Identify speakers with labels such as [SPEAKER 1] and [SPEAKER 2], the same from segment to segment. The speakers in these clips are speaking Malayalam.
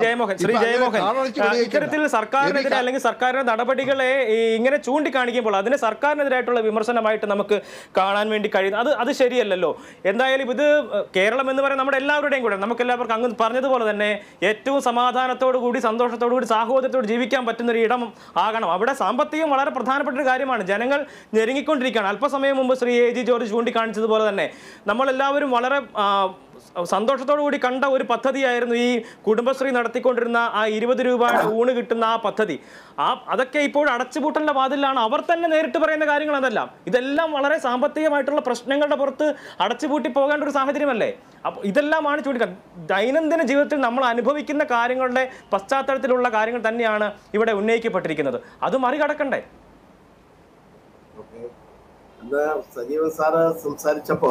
[SPEAKER 1] ജയമോഹൻ ശ്രീ
[SPEAKER 2] ഇപ്പൊ അങ്ങനെ
[SPEAKER 1] ജയമോഹൻ
[SPEAKER 2] കാറടിച്ച്
[SPEAKER 1] ആ,
[SPEAKER 2] വെടിവെക്കണ്ട.
[SPEAKER 1] ഇത്തരത്തിൽ സർക്കാരിനെതിരെ
[SPEAKER 2] എനിക്ക്
[SPEAKER 1] അല്ലെങ്കിൽ സർക്കാരിന്റെ നടപടികളെ ഈ ഇങ്ങനെ ചൂണ്ടിക്കാണിക്കുമ്പോൾ അതിന് സർക്കാരിനെതിരായിട്ടുള്ള വിമർശനമായിട്ട് നമുക്ക് കാണാൻ വേണ്ടി കഴിയുന്നു അത് അത് ശരിയല്ലല്ലോ എന്തായാലും ഇത് കേരളം എന്ന് പറയുന്നത് നമ്മുടെ എല്ലാവരുടെയും കൂടെ നമുക്ക് എല്ലാവർക്കും അങ്ങ് പറഞ്ഞതുപോലെ തന്നെ ഏറ്റവും സമാധാനത്തോടു കൂടി സന്തോഷത്തോടു കൂടി സാഹോദര്യത്തോട് ജീവിക്കാൻ പറ്റുന്ന ഒരു ഇടം ആകണം അവിടെ സാമ്പത്തികം വളരെ പ്രധാനപ്പെട്ട ഒരു കാര്യമാണ് ജനങ്ങൾ ഞെരുങ്ങിക്കൊണ്ടിരിക്കുകയാണ് അല്പസമയം മുമ്പ് ശ്രീ എ ജി ജോർജ് ചൂണ്ടിക്കാണിച്ചതുപോലെ തന്നെ നമ്മളെല്ലാവരും വളരെ ആ, സന്തോഷത്തോടു കൂടി കണ്ട ഒരു പദ്ധതിയായിരുന്നു ഈ കുടുംബശ്രീ നടത്തിക്കൊണ്ടിരുന്ന ആ ഇരുപത് രൂപയുടെ ഊണ് കിട്ടുന്ന ആ പദ്ധതി ആ അതൊക്കെ ഇപ്പോൾ അടച്ചുപൂട്ടലിന്റെ വാതിലാണ് അവർ തന്നെ നേരിട്ട് പറയുന്ന കാര്യങ്ങൾ അതെല്ലാം ഇതെല്ലാം വളരെ സാമ്പത്തികമായിട്ടുള്ള പ്രശ്നങ്ങളുടെ പുറത്ത് അടച്ചുപൂട്ടി പോകേണ്ട ഒരു സാഹചര്യമല്ലേ അപ്പോൾ ഇതെല്ലാമാണ് ചൂണ്ടിക്കാൻ ദൈനംദിന ജീവിതത്തിൽ നമ്മൾ അനുഭവിക്കുന്ന കാര്യങ്ങളുടെ പശ്ചാത്തലത്തിലുള്ള കാര്യങ്ങൾ തന്നെയാണ് ഇവിടെ ഉന്നയിക്കപ്പെട്ടിരിക്കുന്നത് അത് മറികടക്കണ്ടേ
[SPEAKER 3] ഓക്കെ. അന്ന് സജീവൻ സാറ് സംസാരിച്ചപ്പോ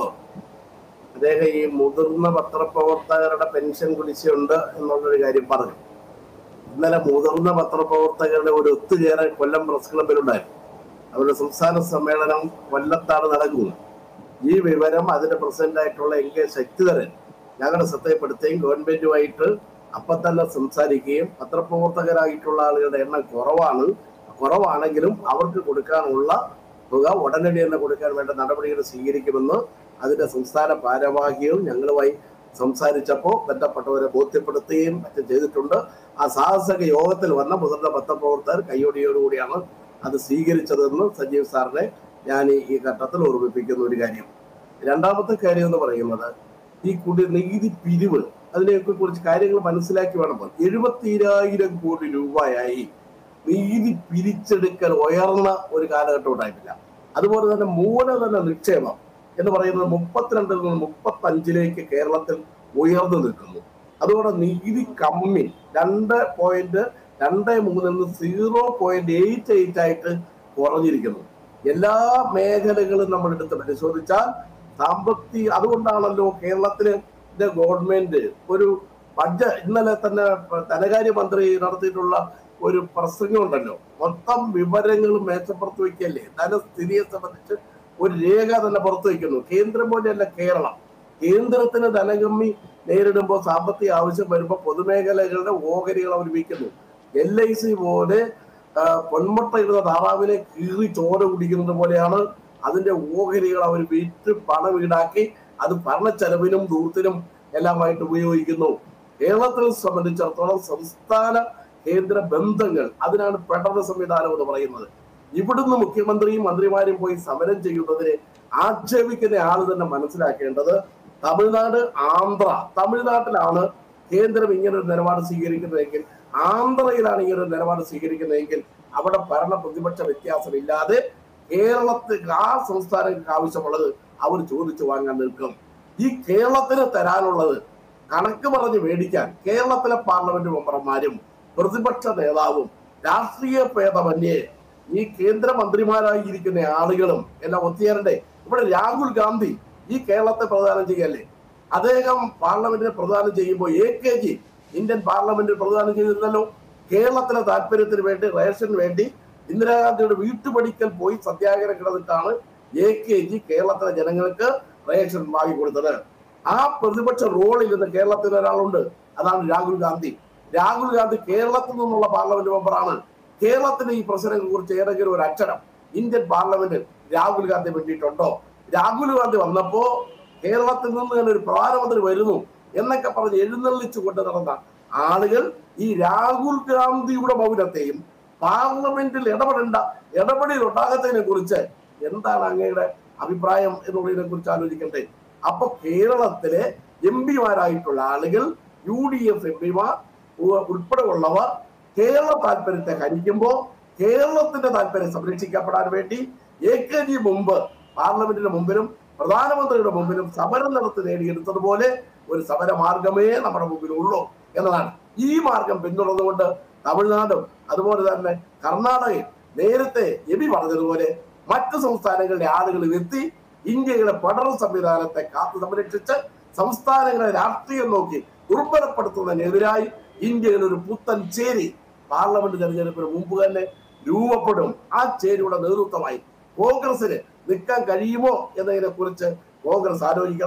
[SPEAKER 3] അദ്ദേഹം ഈ മുതിർന്ന പത്രപ്രവർത്തകരുടെ പെൻഷൻ കുടിശ്ശിയുണ്ട് എന്നുള്ളൊരു കാര്യം പറഞ്ഞു ഇന്നലെ മുതിർന്ന പത്രപ്രവർത്തകരുടെ ഒരു ഒത്തുചേരൽ കൊല്ലം പ്രസ് ക്ലബിലുണ്ടായിരുന്നു അവരുടെ സംസ്ഥാന സമ്മേളനം കൊല്ലത്താണ് നടക്കുന്നത് ഈ വിവരം അതിന്റെ പ്രസിഡന്റ് ആയിട്ടുള്ള എൻ കെ ശക്തിധരൻ ഞങ്ങളുടെ ശ്രദ്ധയപ്പെടുത്തുകയും ഗവൺമെന്റുമായിട്ട് അപ്പം തന്നെ സംസാരിക്കുകയും പത്രപ്രവർത്തകരായിട്ടുള്ള ആളുകളുടെ എണ്ണം കുറവാണ് കുറവാണെങ്കിലും അവർക്ക് കൊടുക്കാനുള്ള തുക ഉടനടി തന്നെ കൊടുക്കാൻ വേണ്ട നടപടികൾ സ്വീകരിക്കുമെന്ന് അതിന്റെ സംസ്ഥാന ഭാരവാഹികളും ഞങ്ങളുമായി സംസാരിച്ചപ്പോൾ ബന്ധപ്പെട്ടവരെ ബോധ്യപ്പെടുത്തുകയും മറ്റും ചെയ്തിട്ടുണ്ട് ആ സാഹസിക യോഗത്തിൽ വന്ന മുതിർന്ന പത്രപ്രവർത്തകർ കയ്യോടിയോടുകൂടിയാണ് അത് സ്വീകരിച്ചതെന്ന് സജീവ് സാറിനെ ഞാൻ ഈ- ഈ ഘട്ടത്തിൽ ഓർമ്മിപ്പിക്കുന്ന ഒരു കാര്യം രണ്ടാമത്തെ കാര്യം എന്ന് പറയുന്നത് ഈ കുടി നികുതി പിരിവ് അതിനെയൊക്കെ കുറിച്ച് കാര്യങ്ങൾ മനസ്സിലാക്കി വേണം എഴുപത്തിരായിരം കോടി രൂപയായി നീതി പിരിച്ചെടുക്കൽ ഉയർന്ന ഒരു കാലഘട്ടം ഉണ്ടായിട്ടില്ല അതുപോലെ തന്നെ മൂലധന നിക്ഷേപം എന്ന് പറയുന്നത് മുപ്പത്തിരണ്ടിൽ നിന്ന് മുപ്പത്തി അഞ്ചിലേക്ക് കേരളത്തിൽ ഉയർന്നു നിൽക്കുന്നു അതുകൊണ്ട് നികുതി കമ്മി രണ്ട് പോയിന്റ് രണ്ട് മൂന്നിൽ നിന്ന് സീറോ പോയിന്റ് എയ്റ്റ് എയ്റ്റ് ആയിട്ട് കുറഞ്ഞിരിക്കുന്നു എല്ലാ മേഖലകളും നമ്മൾ എടുത്ത് പരിശോധിച്ചാൽ സാമ്പത്തിക അതുകൊണ്ടാണല്ലോ കേരളത്തിലെ ഗവൺമെന്റ് ഒരു ബഡ്ജറ്റ് ഇന്നലെ തന്നെ ധനകാര്യമന്ത്രി നടത്തിയിട്ടുള്ള ഒരു പ്രസംഗം ഉണ്ടല്ലോ മൊത്തം വിവരങ്ങളും മേശപ്പുറത്ത് വയ്ക്കല്ലേ ധനസ്ഥിതിയെ സംബന്ധിച്ച് ഒരു രേഖ തന്നെ പുറത്തു വയ്ക്കുന്നു കേന്ദ്രം പോലെയല്ല കേരളം കേന്ദ്രത്തിന് ധനകമ്മി നേരിടുമ്പോൾ സാമ്പത്തിക ആവശ്യം വരുമ്പോൾ പൊതുമേഖലകളുടെ ഓഹരികൾ അവർ വിൽക്കുന്നു എൽ ഐ സി പോലെ ആ, പൊന്മുട്ടയിടുന്ന താറാവിനെ കീറി ചോര കുടിക്കുന്നത് പോലെയാണ് അതിന്റെ ഓഹരികൾ അവർ വിറ്റ് പണം ഈടാക്കി അത് ഭരണച്ചെലവിനും ദൂരത്തിനും എല്ലാമായിട്ട് ഉപയോഗിക്കുന്നു കേരളത്തെ സംബന്ധിച്ചിടത്തോളം സംസ്ഥാന കേന്ദ്ര ബന്ധങ്ങൾ അതിനാണ് ഫെഡറൽ സംവിധാനം എന്ന് പറയുന്നത് ഇവിടുന്ന് മുഖ്യമന്ത്രിയും മന്ത്രിമാരും പോയി സമരം ചെയ്യുന്നതിനെ ആക്ഷേപിക്കുന്ന ആള് തന്നെ മനസ്സിലാക്കേണ്ടത് തമിഴ്നാട് ആന്ധ്ര തമിഴ്നാട്ടിലാണ് കേന്ദ്രം ഇങ്ങനെ ഒരു നിലപാട് സ്വീകരിക്കുന്നതെങ്കിൽ ആന്ധ്രയിലാണ് ഇങ്ങനെ ഒരു നിലപാട് സ്വീകരിക്കുന്നതെങ്കിൽ അവിടെ ഭരണ പ്രതിപക്ഷ വ്യത്യാസമില്ലാതെ കേരളത്തിൽ ആ സംസ്ഥാനങ്ങൾക്ക് ആവശ്യമുള്ളത് അവർ ചോദിച്ചു വാങ്ങാൻ നിൽക്കും ഈ കേരളത്തിന് തരാനുള്ളത് കണക്ക് പറഞ്ഞ് മേടിക്കാൻ കേരളത്തിലെ പാർലമെന്റ് മെമ്പർമാരും പ്രതിപക്ഷ നേതാവും രാഷ്ട്രീയ ഭേദമന്യേ ഈ കേന്ദ്രമന്ത്രിമാരായിരിക്കുന്ന ആളുകളും എല്ലാം ഒത്തുചേരണ്ടേ ഇവിടെ രാഹുൽ ഗാന്ധി ഈ കേരളത്തെ പ്രദാനം ചെയ്യല്ലേ അദ്ദേഹം പാർലമെന്റിനെ പ്രദാനം ചെയ്യുമ്പോൾ എ കെ ജി ഇന്ത്യൻ പാർലമെന്റിൽ പ്രദാനം ചെയ്തിരുന്നല്ലോ കേരളത്തിലെ താല്പര്യത്തിന് വേണ്ടി റേഷന് വേണ്ടി ഇന്ദിരാഗാന്ധിയുടെ വീട്ടുപടിക്കൽ പോയി സത്യാഗ്രഹം കിടന്നിട്ടാണ് എ കെ ജി കേരളത്തിലെ ജനങ്ങൾക്ക് റേഷൻ വാങ്ങിക്കൊടുത്തത് ആ പ്രതിപക്ഷ റോളിൽ ഇന്ന് കേരളത്തിൽ ഒരാളുണ്ട് അതാണ് രാഹുൽ ഗാന്ധി രാഹുൽ ഗാന്ധി കേരളത്തിൽ നിന്നുള്ള പാർലമെന്റ് മെമ്പറാണ് കേരളത്തിന്റെ ഈ പ്രശ്നങ്ങളെ കുറിച്ച് ഏതെങ്കിലും ഒരു അക്ഷരം ഇന്ത്യൻ പാർലമെന്റിൽ രാഹുൽ ഗാന്ധി വേണ്ടിയിട്ടുണ്ടോ രാഹുൽ ഗാന്ധി വന്നപ്പോ കേരളത്തിൽ നിന്ന് തന്നെ ഒരു പ്രധാനമന്ത്രി വരുന്നു എന്നൊക്കെ പറഞ്ഞ് എഴുന്നള്ളിച്ചു കൊണ്ട് നടന്ന ആളുകൾ ഈ രാഹുൽ ഗാന്ധിയുടെ മൗനത്തെയും പാർലമെന്റിൽ ഇടപെടേണ്ട ഇടപെടൽ ഉണ്ടാകത്തതിനെ കുറിച്ച് എന്താണ് അങ്ങയുടെ അഭിപ്രായം എന്നുള്ളതിനെ കുറിച്ച് ആലോചിക്കട്ടെ അപ്പൊ കേരളത്തിലെ എം പിമാരായിട്ടുള്ള ആളുകൾ യു ഡി എഫ് എം പിമാർ ഉൾപ്പെടെ ഉള്ളവർ കേരള താല്പര്യത്തെ ഹനിക്കുമ്പോൾ കേരളത്തിന്റെ താല്പര്യം സംരക്ഷിക്കപ്പെടാൻ വേണ്ടി എ കെ ജി മുമ്പ് പാർലമെന്റിന് മുമ്പിലും പ്രധാനമന്ത്രിയുടെ മുമ്പിലും സമരം നടത്തി നേടിയെടുത്തതുപോലെ ഒരു സമര മാർഗമേ നമ്മുടെ മുമ്പിലുള്ളൂ എന്നതാണ് ഈ മാർഗം പിന്തുടർന്നുകൊണ്ട് തമിഴ്നാടും അതുപോലെ തന്നെ കർണാടകയും നേരത്തെ എബി പറഞ്ഞതുപോലെ മറ്റു സംസ്ഥാനങ്ങളിലെ ആളുകൾ എത്തി ഇന്ത്യയുടെ ഫെഡറൽ സംവിധാനത്തെ കാത്തു സംരക്ഷിച്ച് സംസ്ഥാനങ്ങളെ രാഷ്ട്രീയം നോക്കി ദുർബലപ്പെടുത്തുന്നതിനെതിരായി ഇന്ത്യയിൽ ഒരു പുത്തൻ ചേരി പാർലമെന്റ് തെരഞ്ഞെടുപ്പിന് മുമ്പ് തന്നെ രൂപപ്പെടും ആ ചേരിയുടെ നേതൃത്വമായി കോൺഗ്രസിന് നിൽക്കാൻ കഴിയുമോ എന്നതിനെ കുറിച്ച് കോൺഗ്രസ് ആലോചിക്കണം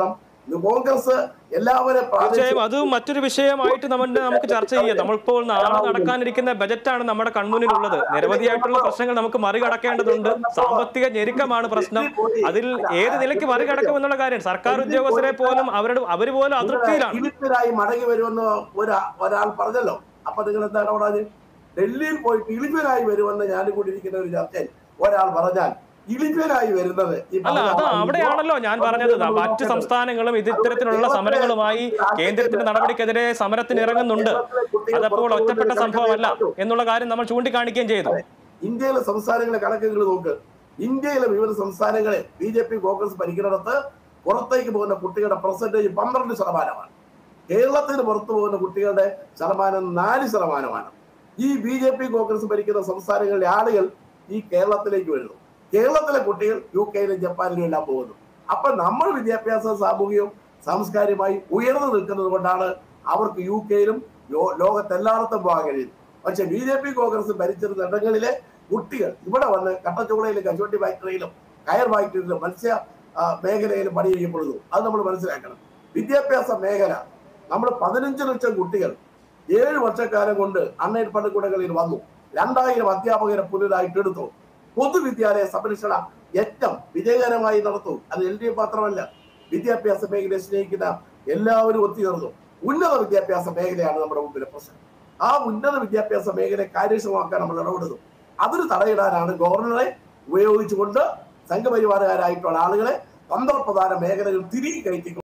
[SPEAKER 3] കോൺഗ്രസ് എല്ലാവരും പ്രാദേശിക
[SPEAKER 1] തീർച്ചയായും അത് മറ്റൊരു വിഷയമായിട്ട് നമ്മുടെ നമുക്ക് ചർച്ച ചെയ്യാം നമ്മളിപ്പോൾ നാളെ നടക്കാനിരിക്കുന്ന ബജറ്റാണ് നമ്മുടെ കൺമുന്നിലുള്ളത് നിരവധിയായിട്ടുള്ള പ്രശ്നങ്ങൾ നമുക്ക് മറികടക്കേണ്ടതുണ്ട് സാമ്പത്തിക ഞെരുക്കമാണ് പ്രശ്നം അതിൽ ഏത് നിലയ്ക്ക് മറികടക്കും എന്നുള്ള കാര്യം സർക്കാർ ഉദ്യോഗസ്ഥരെ പോലും അവരുടെ അവർ പോലും അതൃപ്തിയിലാണ്
[SPEAKER 3] ഇളിപ്പിലായി മടങ്ങി വരുമെന്ന് ഒരാ ഒരാൾ പറഞ്ഞല്ലോ അപ്പൊ നിങ്ങൾ എന്താണ് പറഞ്ഞത് ഡൽഹിയിൽ പോയിട്ട് ഇളിപ്പിലായി വരുമെന്ന് ഞാനും കൂടി ഇരിക്കുന്ന ഒരു ചർച്ചയിൽ ഒരാൾ പറഞ്ഞാൽ ഇളിപ്പിലായി വരുന്നത് ഈ
[SPEAKER 1] അല്ല
[SPEAKER 3] പറഞ്ഞ
[SPEAKER 1] അത്
[SPEAKER 3] ആളാണ്.
[SPEAKER 1] അവിടെയാണല്ലോ ഞാൻ പറഞ്ഞത് ദാ മറ്റു സംസ്ഥാനങ്ങളും ഇത് ഇത്തരത്തിലുള്ള സമരങ്ങളുമായി കേന്ദ്രത്തിന്റെ നടപടിക്കെതിരെ സമരത്തിന് ഇറങ്ങുന്നുണ്ട് അതപ്പോൾ ഒറ്റപ്പെട്ട സംഭവമല്ല എന്നുള്ള കാര്യം നമ്മൾ ചൂണ്ടിക്കാണിക്കുകയും ചെയ്തു
[SPEAKER 3] ഇന്ത്യയിലെ സംസ്ഥാനങ്ങളെ കണക്കുകൾ നോക്ക് ഇന്ത്യയിലെ വിവിധ സംസ്ഥാനങ്ങളെ ബി ജെ പി കോൺഗ്രസ് ഭരിക്കുന്നിടത്ത് പുറത്തേക്ക് പോകുന്ന കുട്ടികളുടെ പെർസെന്റേജ് പന്ത്രണ്ട് ശതമാനമാണ് കേരളത്തിന് പുറത്തു പോകുന്ന കുട്ടികളുടെ ശതമാനം നാല് ശതമാനമാണ് ഈ ബി ജെ പി കോൺഗ്രസ് ഭരിക്കുന്ന സംസ്ഥാനങ്ങളിലെ ആളുകൾ ഈ കേരളത്തിലേക്ക് വരുന്നു കേരളത്തിലെ കുട്ടികൾ യു കെയിലും ജപ്പാനിലും എല്ലാം പോകുന്നു അപ്പൊ നമ്മൾ വിദ്യാഭ്യാസ സാമൂഹികവും സാംസ്കാരികമായി ഉയർന്നു നിൽക്കുന്നത് കൊണ്ടാണ് അവർക്ക് യു കെയിലും ലോ- ലോകത്തെല്ലായിടത്തും പോകാൻ കഴിയുന്നത് പക്ഷെ ബി ജെ പി കോൺഗ്രസ് ഭരിച്ചിരുന്ന ഇടങ്ങളിലെ കുട്ടികൾ ഇവിടെ വന്ന് കട്ടച്ചുളയിലും കശുവണ്ടി ഫാക്ടറിയിലും കയർ ഫാക്ടറിയിലും മത്സ്യ ആ, മേഖലയിലും പണി ചെയ്യപ്പെടുന്നു അത് നമ്മൾ മനസ്സിലാക്കണം വിദ്യാഭ്യാസ മേഖല നമ്മൾ പതിനഞ്ച് ലക്ഷം കുട്ടികൾ ഏഴ് വർഷക്കാലം കൊണ്ട് അൺഎയ്ഡ് പള്ളിക്കൂടങ്ങളിൽ വന്നു രണ്ടായിരം അധ്യാപകരെ പുതുതായിട്ട് എടുത്തു പൊതുവിദ്യാലയ സംരക്ഷണ യജ്ഞം വിജയകരമായി നടത്തും അത് എൽ ഡി എഫ് മാത്രമല്ല വിദ്യാഭ്യാസ മേഖലയെ സ്നേഹിക്കുന്ന എല്ലാവരും ഒത്തുചേർന്നു ഉന്നത വിദ്യാഭ്യാസ മേഖലയാണ് നമ്മുടെ മുമ്പിലെ പ്രശ്നം ആ ഉന്നത വിദ്യാഭ്യാസ മേഖലയെ കാര്യക്ഷമമാക്കാൻ നമ്മൾ ഇടപെടുന്നു അതിന് തടയിടാനാണ് ഗവർണറെ ഉപയോഗിച്ചുകൊണ്ട് സംഘപരിവാറുകാരായിട്ടുള്ള ആളുകളെ തന്ത്രപ്രധാന മേഖലകൾ തിരികെ കയറ്റി